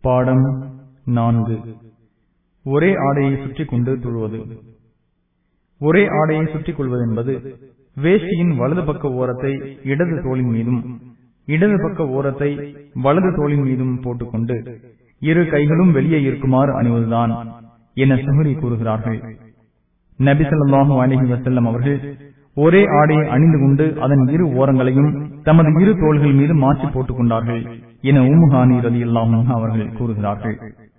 பாடம் நான்கு ஒரே ஆடையை சுற்றிக் கொண்டு தொழுவது ஒரே ஆடையை சுற்றிக் கொள்வது என்பது வேஷ்டியின் வலது பக்க ஓரத்தை இடது தோளின் மீதும் இடது பக்க ஓரத்தை வலது தோளின் மீதும் போட்டுக்கொண்டு இரு கைகளும் வெளியே இருக்குமாறு அணிவதுதான் என சுகரி கூறுகிறார்கள் நபிசல்லாஹு அலிஹி வசல்லம் அவர்கள் ஒரே ஆடையை அணிந்து கொண்டு அதன் இரு ஓரங்களையும் தமது இரு தோள்கள் மீது மாற்றி போட்டுக் கொண்டார்கள் என உமுஹானி ரதி அவர்கள் கூறுகிறார்கள்